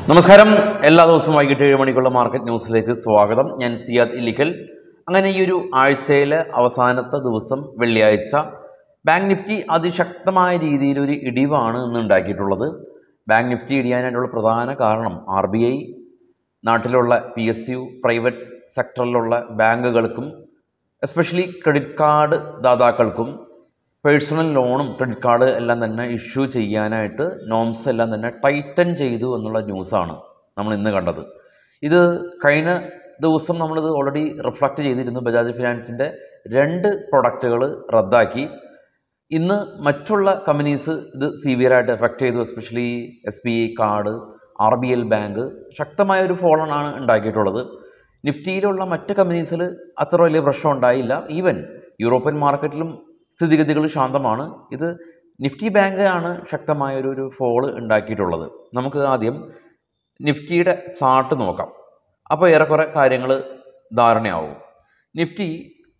നമസ്കാരം എല്ലാ ദിവസവും വൈകിട്ട് ഏഴ് മണിക്കുള്ള മാർക്കറ്റ് ന്യൂസിലേക്ക് സ്വാഗതം ഞാൻ സിയാദ് ഇല്ലിക്കൽ അങ്ങനെ ഈ ഒരു ആഴ്ചയിലെ അവസാനത്തെ ദിവസം വെള്ളിയാഴ്ച ബാങ്ക് നിഫ്റ്റി അതിശക്തമായ രീതിയിൽ ഒരു ഇടിവാണ് ഇന്ന് ഉണ്ടാക്കിയിട്ടുള്ളത് ബാങ്ക് നിഫ്റ്റി ഇടിയാനായിട്ടുള്ള പ്രധാന കാരണം ആർ ബി ഐ നാട്ടിലുള്ള പി എസ് യു പ്രൈവറ്റ് സെക്ടറിലുള്ള ബാങ്കുകൾക്കും എസ്പെഷ്യലി ക്രെഡിറ്റ് കാർഡ് ദാതാക്കൾക്കും പേഴ്സണൽ ലോണും ക്രെഡിറ്റ് കാർഡ് എല്ലാം തന്നെ ഇഷ്യൂ ചെയ്യാനായിട്ട് നോംസ് എല്ലാം തന്നെ ടൈറ്റൻ ചെയ്തു എന്നുള്ള ന്യൂസാണ് നമ്മൾ ഇന്ന് കണ്ടത് ഇത് കഴിഞ്ഞ ദിവസം നമ്മളിത് ഓൾറെഡി റിഫ്ലക്റ്റ് ചെയ്തിരുന്നു ബജാജ് ഫിനാൻസിൻ്റെ രണ്ട് പ്രൊഡക്റ്റുകൾ റദ്ദാക്കി ഇന്ന് മറ്റുള്ള കമ്പനീസ് ഇത് സിവിയറായിട്ട് എഫക്റ്റ് ചെയ്തു especially S B I card R B L bank ശക്തമായ ഒരു ഫോളാണ് ഉണ്ടാക്കിയിട്ടുള്ളത് നിഫ്റ്റിയിലുള്ള മറ്റ് കമ്പനീസിൽ അത്ര വലിയ പ്രശ്നം ഉണ്ടായില്ല ഈവൻ യൂറോപ്യൻ മാർക്കറ്റിലും സ്ഥിതിഗതികൾ ശാന്തമാണ് ഇത് നിഫ്റ്റി ബാങ്ക് ആണ് ശക്തമായ ഒരു ഒരു ഫോള് ഉണ്ടാക്കിയിട്ടുള്ളത് നമുക്ക് ആദ്യം നിഫ്റ്റിയുടെ ചാർട്ട് നോക്കാം അപ്പോൾ ഏറെക്കുറെ കാര്യങ്ങൾ ധാരണയാവും നിഫ്റ്റി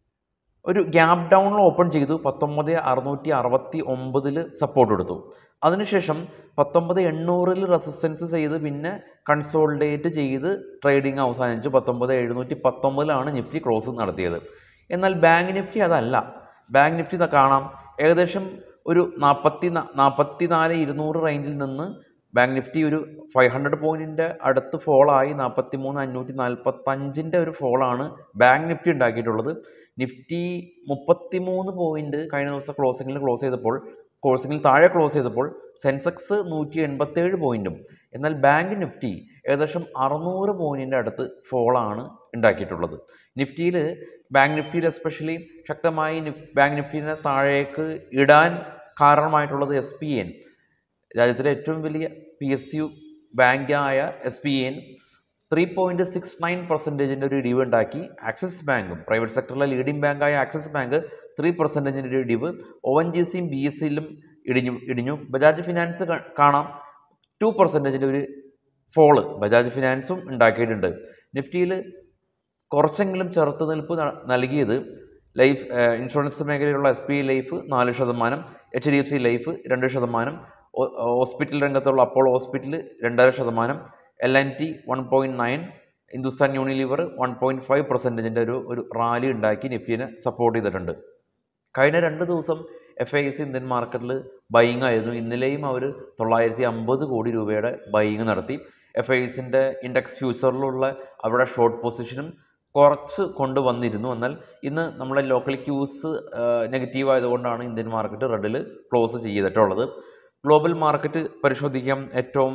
ഒരു ഗ്യാപ് ഡൗണിൽ ഓപ്പൺ ചെയ്തു പത്തൊമ്പത് അറുന്നൂറ്റി അറുപത്തി ഒമ്പതിൽ സപ്പോർട്ട് എടുത്തു അതിനുശേഷം പത്തൊമ്പത് എണ്ണൂറിൽ റെസിസ്റ്റൻസ് ചെയ്ത് പിന്നെ കൺസോൾഡേറ്റ് ചെയ്ത് ട്രേഡിംഗ് അവസാനിച്ചു പത്തൊമ്പത് എഴുന്നൂറ്റി പത്തൊമ്പതിലാണ് നിഫ്റ്റി ക്ലോസ് നടത്തിയത് എന്നാൽ ബാങ്ക് നിഫ്റ്റി അതല്ല ബാങ്ക് നിഫ്റ്റി ദാ കാണാം ഏകദേശം ഒരു നാൽപ്പത്തി നാൽപ്പത്തി നാല് ഇരുന്നൂറ് റേഞ്ചിൽ നിന്ന് ബാങ്ക് നിഫ്റ്റി ഒരു ഫൈവ് ഹൺഡ്രഡ് പോയിൻറ്റിൻ്റെ അടുത്ത് ഫോളായി നാൽപ്പത്തി മൂന്ന് അഞ്ഞൂറ്റി നാൽപ്പത്തഞ്ചിൻ്റെ ഒരു ഫോളാണ് ബാങ്ക് നിഫ്റ്റി ഉണ്ടാക്കിയിട്ടുള്ളത് നിഫ്റ്റി മുപ്പത്തി മൂന്ന് പോയിൻറ്റ് കഴിഞ്ഞ ദിവസം ക്ലോസിങ്ങിൽ ക്ലോസ് ചെയ്തപ്പോൾ ക്ലോസിങ്ങിൽ താഴെ ക്ലോസ് ചെയ്തപ്പോൾ സെൻസെക്സ് നൂറ്റി എൺപത്തേഴ് പോയിൻറ്റും എന്നാൽ ബാങ്ക് നിഫ്റ്റി ഏകദേശം അറുന്നൂറ് പോയിൻറ്റിൻ്റെ അടുത്ത് ഫോളാണ് ഉണ്ടാക്കിയിട്ടുള്ളത് നിഫ്റ്റിയിൽ ബാങ്ക് നിഫ്റ്റിയിൽ എസ്പെഷ്യലി ശക്തമായി നിഫ് ബാങ്ക് നിഫ്റ്റിനെ താഴേക്ക് ഇടാൻ കാരണമായിട്ടുള്ളത് എസ് പി എൻ രാജ്യത്തിലെ ഏറ്റവും വലിയ പി എസ് യു ബാങ്കായ S P N three point six nine പെർസെൻറ്റേജിൻ്റെ ഒരു ഇടിവ് ഉണ്ടാക്കി ആക്സിസ് ബാങ്കും പ്രൈവറ്റ് സെക്ടറിലെ ലീഡിംഗ് ബാങ്കായ ആക്സിസ് ബാങ്ക് ത്രീ പെർസെൻറ്റേജിൻ്റെ ഒരു ഇടിവ് ഒ എൻ ജി സിയും ബി എസ് സിയിലും ഇടിഞ്ഞു ഇടിഞ്ഞു ബജാജ് ഫിനാൻസ് കാ- കാണാം ടു പെർസെൻറ്റേജിൻ്റെ ഒരു ഫോള് ബജാജ് ഫിനാൻസും ഉണ്ടാക്കിയിട്ടുണ്ട് നിഫ്റ്റിയിൽ കുറച്ചെങ്കിലും ചെറുത്തുനിൽപ്പ് ന- നൽകിയത് ലൈഫ് ഏഹ്, ഇൻഷുറൻസ് മേഖലയിലുള്ള എസ് ബി ഐ ലൈഫ് നാല് ശതമാനം H D F C life രണ്ട് ശതമാനം ഹോ- ഹോസ്പിറ്റൽ രംഗത്തുള്ള അപ്പോളോ ഹോസ്പിറ്റൽ രണ്ടര ശതമാനം L N T one point nine Hindustan Unilever one point five പെർസെൻറ്റേജിൻ്റെ ഒരു ഒരു റാലി ഉണ്ടാക്കി നിഫ്റ്റിനെ സപ്പോർട്ട് ചെയ്തിട്ടുണ്ട് കഴിഞ്ഞ രണ്ട് ദിവസം എഫ് ഐ എസ് ഇന്ത്യൻ മാർക്കറ്റിൽ ബൈയിങ് ആയിരുന്നു ഇന്നലെയും അവർ തൊള്ളായിരത്തി അമ്പത് കോടി രൂപയുടെ ബൈയിങ് നടത്തി എഫ് ഐ എസിൻ്റെ ഇൻഡെക്സ് ഫ്യൂച്ചറിലുള്ള അവരുടെ ഷോർട്ട് പൊസിഷനും കുറച്ച് കൊണ്ടുവന്നിരുന്നു എന്നാൽ ഇന്ന് നമ്മളെ ലോക്കൽ ക്യൂസ് നെഗറ്റീവ് ആയതുകൊണ്ടാണ് ഇന്ത്യൻ മാർക്കറ്റ് റെഡിൽ ക്ലോസ് ചെയ്തിട്ടുള്ളത് ഗ്ലോബൽ മാർക്കറ്റ് പരിശോധിക്കാം ഏറ്റവും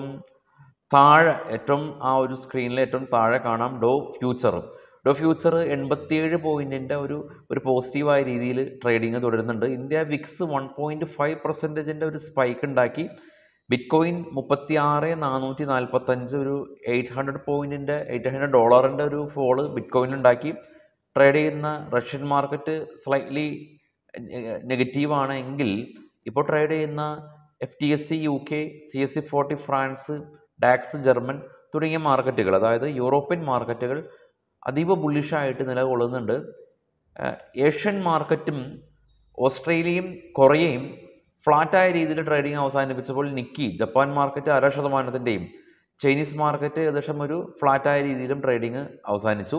താഴെ ഏറ്റവും ആ ഒരു സ്ക്രീനിൽ ഏറ്റവും താഴെ കാണാം ഡോ ഫ്യൂച്ചർ ഡോ ഫ്യൂച്ചർ എൺപത്തിയേഴ് പോയിൻറ്റിൻ്റെ ഒരു ഒരു പോസിറ്റീവായ രീതിയിൽ ട്രേഡിങ് തുടരുന്നുണ്ട് India VIX one point five പെർസെൻറ്റേജിൻ്റെ ഒരു സ്പൈക്ക് ഉണ്ടാക്കി ബിറ്റ് കോയിൻ മുപ്പത്തി ആറ് നാനൂറ്റി നാൽപ്പത്തഞ്ച് ഒരു എയ്റ്റ് ഹൺഡ്രഡ് പോയിൻറ്റിൻ്റെ എയ്റ്റ് ഹൺഡ്രഡ് ഡോളറിൻ്റെ ഒരു ഫോള് ബിറ്റ് കോയിൻ ഉണ്ടാക്കി ട്രേഡ് ചെയ്യുന്ന റഷ്യൻ മാർക്കറ്റ് സ്ലൈറ്റ്ലി നെഗറ്റീവാണ് എങ്കിൽ ഇപ്പോൾ ട്രേഡ് ചെയ്യുന്ന F T S C U K C S C forty France DAX German തുടങ്ങിയ മാർക്കറ്റുകൾ അതായത് യൂറോപ്യൻ മാർക്കറ്റുകൾ അതീവ ബുള്ളിഷായിട്ട് നിലകൊള്ളുന്നുണ്ട് ഏഹ് ഏഷ്യൻ മാർക്കറ്റും ഓസ്ട്രേലിയയും കൊറിയയും ഫ്ലാറ്റായ രീതിയിൽ ട്രേഡിംഗ് അവസാനിപ്പിച്ചപ്പോൾ നിക്കി ജപ്പാൻ മാർക്കറ്റ് അര ശതമാനത്തിൻ്റെയും ചൈനീസ് മാർക്കറ്റ് ഏകദേശം ഒരു ഫ്ലാറ്റായ രീതിയിലും ട്രേഡിംഗ് അവസാനിച്ചു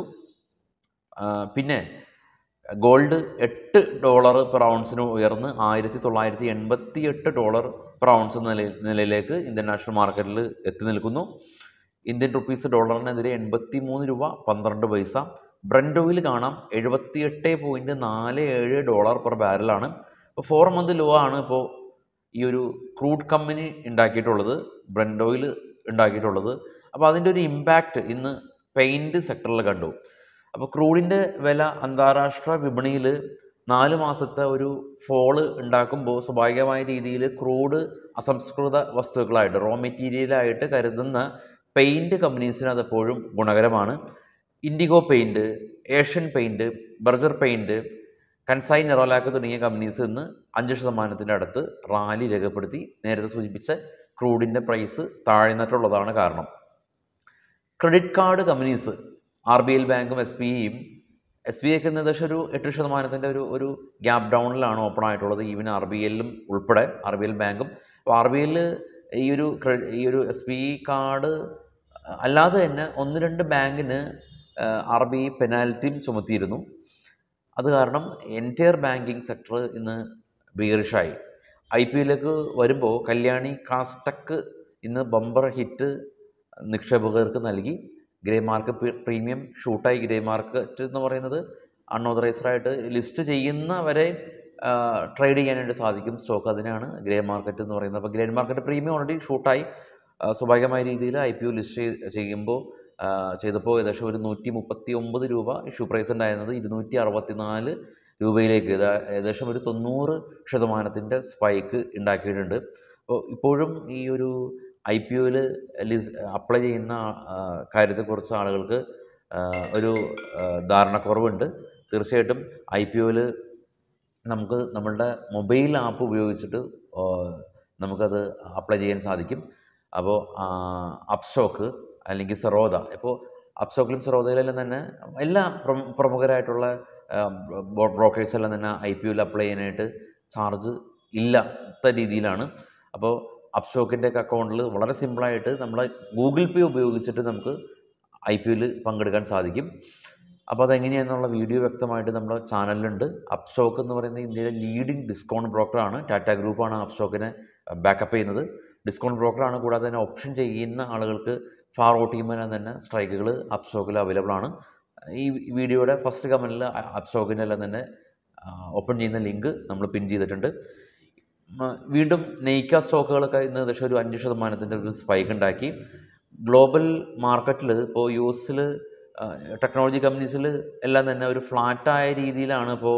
ആ, പിന്നെ ഗോൾഡ് എട്ട് ഡോളർ പെർ ഔൺസിന് ഉയർന്ന് ആയിരത്തി തൊള്ളായിരത്തി എൺപത്തി എട്ട് ഡോളർ പെർ ഔൺസ് നില നിലയിലേക്ക് ഇന്ത്യൻ നാഷണൽ മാർക്കറ്റിൽ എത്തി നിൽക്കുന്നു ഇന്ത്യൻ റുപ്പീസ് ഡോളറിനെതിരെ എൺപത്തി മൂന്ന് രൂപ പന്ത്രണ്ട് പൈസ ബ്രൻഡ് ഓയിൽ കാണാം എഴുപത്തി എട്ട് പോയിൻറ്റ് നാല് ഏഴ് ഡോളർ പെർ ബാരലാണ് ഇപ്പോൾ ഫോർ മന്ത് ലോ ആണ് ഇപ്പോൾ ഈ ഒരു ക്രൂഡ് കമ്പനി ഉണ്ടാക്കിയിട്ടുള്ളത് ബ്രൻഡ് ഓയിൽ ഉണ്ടാക്കിയിട്ടുള്ളത് അപ്പോൾ അതിൻ്റെ ഒരു ഇമ്പാക്റ്റ് ഇന്ന് പെയിൻറ് സെക്ടറിൽ കണ്ടു അപ്പോൾ ക്രൂഡിൻ്റെ വില അന്താരാഷ്ട്ര വിപണിയിൽ നാല് മാസത്തെ ഒരു ഫോള് ഉണ്ടാക്കുമ്പോൾ സ്വാഭാവികമായ രീതിയിൽ ക്രൂഡ് അസംസ്കൃത വസ്തുക്കളായിട്ട് റോ മെറ്റീരിയലായിട്ട് കരുതുന്ന പെയിൻറ് കമ്പനീസിന് അതെപ്പോഴും ഗുണകരമാണ് Indigo paint Asian paint Berger paint Kansai Nerolac തുടങ്ങിയ കമ്പനീസ് ഇന്ന് അഞ്ച് ശതമാനത്തിൻ്റെ അടുത്ത് റാലി രേഖപ്പെടുത്തി നേരത്തെ സൂചിപ്പിച്ച ക്രൂഡിൻ്റെ പ്രൈസ് താഴ്ന്നിട്ടുള്ളതാണ് കാരണം credit card companies R B L ബാങ്കും എസ് ബി ഐയും എസ് ബി ഐക്ക് ഏകദേശം ഒരു എട്ട് ശതമാനത്തിൻ്റെ ഒരു ഒരു ഗ്യാപ് ഡൗണിലാണ് ഓപ്പൺ ആയിട്ടുള്ളത് ഈവൻ ആർ ബി എല്ലും ഉൾപ്പെടെ ആർ ബി എൽ ബാങ്കും അപ്പോൾ ആർ ബി എൽ ഈ ഒരു ക്രെ- ഈ ഒരു എസ് ബി ഐ കാർഡ് അല്ലാതെ തന്നെ ഒന്ന് രണ്ട് ബാങ്കിന് ആർ ബി ഐ പെനാൽറ്റിയും ചുമത്തിയിരുന്നു അത് കാരണം എൻറ്റയർ ബാങ്കിങ് സെക്ടർ ഇന്ന് ബീറിഷായി ഐ പി എല്ലിലേക്ക് വരുമ്പോൾ കല്യാണി കാസ്റ്റക്ക് ഇന്ന് ബമ്പർ ഹിറ്റ് നിക്ഷേപകർക്ക് നൽകി ഗ്രേ മാർക്കറ്റ് പ്രീമിയം ഷൂട്ടായി ഗ്രേ മാർക്കറ്റ് എന്ന് പറയുന്നത് അൺഓതറൈസ്ഡ് ആയിട്ട് ലിസ്റ്റ് ചെയ്യുന്നവരെ ട്രേഡ് ചെയ്യാനായിട്ട് സാധിക്കും സ്റ്റോക്ക് അതിനാണ് ഗ്രേ മാർക്കറ്റ് എന്ന് പറയുന്നത് അപ്പോൾ ഗ്രേ മാർക്കറ്റ് പ്രീമിയം ഓൾറെഡി ഷൂട്ടായി ആ, സ്വാഭാവികമായ രീതിയിൽ ഐ പി ഒ ലിസ്റ്റ് ചെയ്യുമ്പോൾ ആ, ചെയ്തപ്പോൾ ഏകദേശം ഒരു നൂറ്റി മുപ്പത്തി ഒമ്പത് രൂപ ഇഷ്യൂ പ്രൈസ് ഉണ്ടായിരുന്നത് ഇരുന്നൂറ്റി അറുപത്തി നാല് രൂപയിലേക്ക് ഇത് ഏകദേശം ഒരു തൊണ്ണൂറ് ശതമാനത്തിൻ്റെ സ്പൈക്ക് ഉണ്ടാക്കിയിട്ടുണ്ട് അപ്പോൾ ഇപ്പോഴും ഈ ഒരു ഐ പി ഒയിൽ ലിസ് അപ്ലൈ ചെയ്യുന്ന ആ, കാര്യത്തെക്കുറിച്ച് ആളുകൾക്ക് ആ, ഒരു ആ, ധാരണക്കുറവുണ്ട് തീർച്ചയായിട്ടും ഐ പി ഒയിൽ നമുക്ക് നമ്മളുടെ മൊബൈൽ ആപ്പ് ഉപയോഗിച്ചിട്ട് ആ, നമുക്കത് അപ്ലൈ ചെയ്യാൻ സാധിക്കും അപ്പോൾ അപ്സ്റ്റോക്ക് അല്ലെങ്കിൽ സെറോദ ഇപ്പോൾ അപ്സ്റ്റോക്കിലും സെറോദയിലെല്ലാം തന്നെ എല്ലാ പ്രമു- പ്രമുഖരായിട്ടുള്ള ബ്രോക്കേഴ്സ് എല്ലാം തന്നെ ഐ പി ഒയിൽ അപ്ലൈ ചെയ്യാനായിട്ട് ചാർജ് ഇല്ലാത്ത രീതിയിലാണ് അപ്പോൾ അപ്സ്റ്റോക്കിൻ്റെ ഒക്കെ അക്കൗണ്ടിൽ വളരെ സിമ്പിളായിട്ട് നമ്മൾ ഗൂഗിൾ പേ ഉപയോഗിച്ചിട്ട് നമുക്ക് ഐ പി ഒയിൽ പങ്കെടുക്കാൻ സാധിക്കും അപ്പോൾ അതെങ്ങനെയാണെന്നുള്ള വീഡിയോ വ്യക്തമായിട്ട് നമ്മുടെ ചാനലിലുണ്ട് അപ്സ്റ്റോക്ക് എന്ന് പറയുന്ന ഇന്ത്യയിലെ ലീഡിംഗ് ഡിസ്കൗണ്ട് ബ്രോക്കറാണ് ടാറ്റ ഗ്രൂപ്പാണ് അപ്സ്റ്റോക്കിനെ ബാക്കപ്പ് ചെയ്യുന്നത് ഡിസ്കൗണ്ട് ബ്രോക്കറാണ് കൂടാതെ തന്നെ ഓപ്ഷൻ ചെയ്യുന്ന ആളുകൾക്ക് ഫാർ ഒ ടീമെല്ലാം തന്നെ സ്ട്രൈക്കുകൾ അപ്സ്റ്റോക്കിൽ അവൈലബിൾ ആണ് ഈ വീഡിയോയുടെ ഫസ്റ്റ് കമൻറ്റിൽ അപ്സ്റ്റോക്കിൻ്റെ എല്ലാം തന്നെ ഓപ്പൺ ചെയ്യുന്ന ലിങ്ക് നമ്മൾ പിൻ ചെയ്തിട്ടുണ്ട് മ- വീണ്ടും നെയ്ക്ക സ്റ്റോക്കുകളൊക്കെ ഇന്ന് ഏകദേശം ഒരു അഞ്ച് ശതമാനത്തിൻ്റെ ഒരു സ്പൈക്ക് ഉണ്ടാക്കി ഗ്ലോബൽ മാർക്കറ്റിൽ ഇപ്പോൾ യു എസിൽ ടെക്നോളജി കമ്പനീസിൽ എല്ലാം തന്നെ ഒരു ഫ്ലാറ്റായ രീതിയിലാണ് ഇപ്പോൾ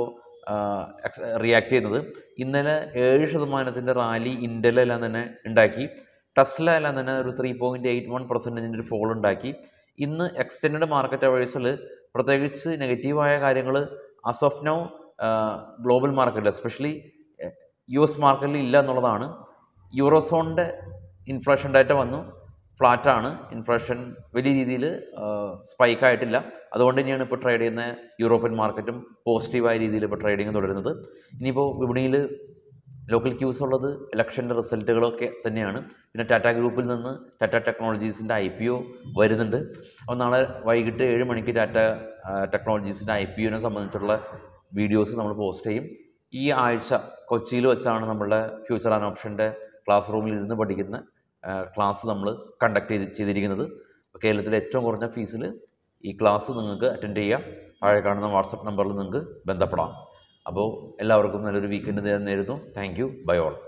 റിയാക്ട് ചെയ്യുന്നത് ഇന്നലെ ഏഴ് ശതമാനത്തിൻ്റെ റാലി ഇൻഡലെല്ലാം തന്നെ ഉണ്ടാക്കി ടെസ്ല എല്ലാം തന്നെ ഒരു ത്രീ പോയിൻറ്റ് എയ്റ്റ് വൺ പെർസെൻറ്റേജിൻ്റെ ഒരു ഫോൾ ഉണ്ടാക്കി ഇന്ന് എക്സ്റ്റെൻഡ് മാർക്കറ്റ് അവേഴ്സിൽ പ്രത്യേകിച്ച് നെഗറ്റീവായ കാര്യങ്ങൾ അസ് ഓഫ് നൗ ഗ്ലോബൽ മാർക്കറ്റിൽ എസ്പെഷ്യലി യു എസ് മാർക്കറ്റിൽ ഇല്ല എന്നുള്ളതാണ് യൂറോസോണിൻ്റെ ഇൻഫ്ലേഷൻ ഡാറ്റ വന്നു ഫ്ലാറ്റാണ് ഇൻഫ്ലേഷൻ വലിയ രീതിയിൽ സ്പൈക്ക് ആയിട്ടില്ല അതുകൊണ്ട് തന്നെയാണ് ഇപ്പോൾ ട്രേഡ് ചെയ്യുന്ന യൂറോപ്യൻ മാർക്കറ്റും പോസിറ്റീവായ രീതിയിൽ ഇപ്പോൾ ട്രേഡിങ് തുടരുന്നത് ഇനിയിപ്പോൾ വിപണിയിൽ ലോക്കൽ ക്യൂസ് ഉള്ളത് ഇലക്ഷൻ്റെ റിസൾട്ടുകളൊക്കെ തന്നെയാണ് പിന്നെ ടാറ്റ ഗ്രൂപ്പിൽ നിന്ന് ടാറ്റ ടെക്നോളജീസിൻ്റെ ഐ പി ഒ വരുന്നുണ്ട് അപ്പോൾ നാളെ വൈകിട്ട് ഏഴ് മണിക്ക് ടാറ്റ ടെക്നോളജീസിൻ്റെ ഐ പി ഒനെ സംബന്ധിച്ചുള്ള വീഡിയോസ് നമ്മൾ പോസ്റ്റ് ചെയ്യും ഈ ആഴ്ച കൊച്ചിയിൽ വെച്ചാണ് നമ്മളുടെ ഫ്യൂച്ചർ ആൻഡ് ഓപ്ഷൻ്റെ ക്ലാസ് റൂമിൽ ഇരുന്ന് പഠിക്കുന്ന ക്ലാസ് നമ്മൾ കണ്ടക്ട് ചെയ്ത് ചെയ്തിരിക്കുന്നത് അപ്പോൾ കേരളത്തിലെ ഏറ്റവും കുറഞ്ഞ ഫീസിൽ ഈ ക്ലാസ് നിങ്ങൾക്ക് അറ്റൻഡ് ചെയ്യാം താഴെ കാണുന്ന വാട്സപ്പ് നമ്പറിൽ നിങ്ങൾക്ക് ബന്ധപ്പെടാം അപ്പോൾ എല്ലാവർക്കും നല്ലൊരു വീക്കെൻഡ് നേരുന്നു താങ്ക് യു ബൈ ഓൾ